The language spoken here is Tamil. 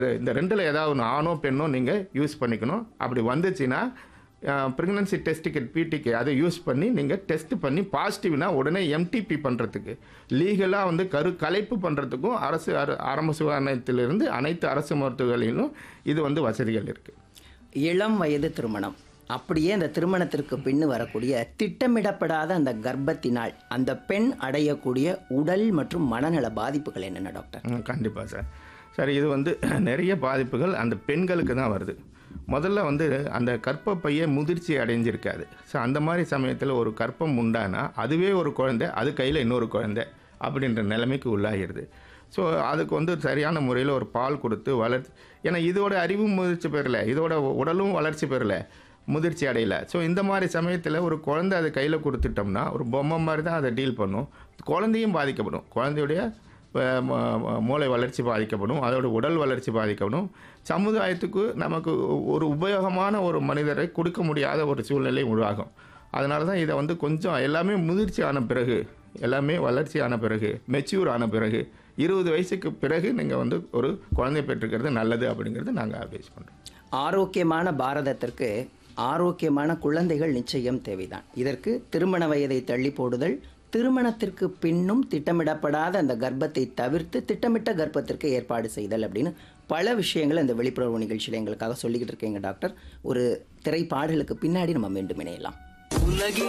இந்த ரெண்டில் ஏதாவது ஒன்று ஆணோ பெண்ணோ நீங்கள் யூஸ் பண்ணிக்கணும் அப்படி வந்துச்சுன்னா ப்ரெக்னன்சி டெஸ்ட் கிட் பிடிக்கு அதை யூஸ் பண்ணி நீங்கள் டெஸ்ட் பண்ணி பாசிட்டிவ்னா உடனே எம்டிபி பண்ணுறதுக்கு லீகலாக வந்து கரு கலைப்பு பண்ணுறதுக்கும் அரசு அர- ஆரம்ப சுகாதாரத்திலிருந்து அனைத்து அரசு மருத்துவர்களிலும் இது வந்து வசதிகள் இருக்குது இளம் வயது திருமணம் அப்படியே அந்த திருமணத்திற்கு பின்னு வரக்கூடிய திட்டமிடப்படாத அந்த கர்ப்பத்தினால் அந்த பெண் அடையக்கூடிய உடல் மற்றும் மனநல பாதிப்புகள் என்னென்ன டாக்டர் கண்டிப்பாக சார் சார் இது வந்து நிறைய பாதிப்புகள் அந்த பெண்களுக்கு தான் வருது முதல்ல வந்து அந்த கர்ப்பப்பையே முதிர்ச்சி அடைஞ்சிருக்காது ஸோ அந்த மாதிரி சமயத்தில் ஒரு கர்ப்பம் உண்டானா அதுவே ஒரு குழந்தை அது கையில் இன்னொரு குழந்தை அப்படின்ற நிலைமைக்கு உள்ளாகிடுது ஸோ அதுக்கு வந்து சரியான முறையில் ஒரு பால் கொடுத்து வளர்ச்சி ஏன்னா இதோட அறிவும் முதிர்ச்சி பெறல இதோட உடலும் வளர்ச்சி பெறல முதிர்ச்சி அடையல ஸோ இந்த மாதிரி சமயத்தில் ஒரு குழந்தை அதை கையில் கொடுத்துட்டோம்னா ஒரு பொம்மை மாதிரி தான் அதை டீல் பண்ணும் குழந்தையும் பாதிக்கப்படும் குழந்தையுடைய அஹ், ம- ம- மூளை வளர்ச்சி பாதிக்கப்படும் அதோட உடல் வளர்ச்சி பாதிக்கப்படும் சமுதாயத்துக்கு நமக்கு ஒரு உபயோகமான ஒரு மனிதரை கொடுக்க முடியாத ஒரு சூழ்நிலை உருவாகும் அதனால தான் இதை வந்து கொஞ்சம் எல்லாமே முதிர்ச்சி ஆன பிறகு எல்லாமே வளர்ச்சி ஆன பிறகு மெச்சூர் ஆன பிறகு இருபது வயசுக்கு பிறகு நீங்கள் வந்து ஒரு குழந்தை பெற்றுக்கிறது நல்லது அப்படிங்கிறது நாங்கள் அட்வைஸ் பண்ணுறோம் ஆரோக்கியமான பாரதத்திற்கு ஆரோக்கியமான குழந்தைகள் நிச்சயம் தேவைதான் இதற்கு திருமண வயதை தள்ளி போடுதல் திருமணத்திற்கு பின்னும் திட்டமிடப்படாத அந்த கர்ப்பத்தை தவிர்த்து திட்டமிட்ட கர்ப்பத்திற்கு ஏற்பாடு செய்தல் அப்படின்னு பல விஷயங்கள் இந்த விழிப்புணர்வு நிகழ்ச்சியில் எங்களுக்காக சொல்லிக்கிட்டு இருக்கீங்க டாக்டர் ஒரு திரைப்பாடலுக்கு பின்னாடி நம்ம மீண்டும் இணையலாம் உலகின்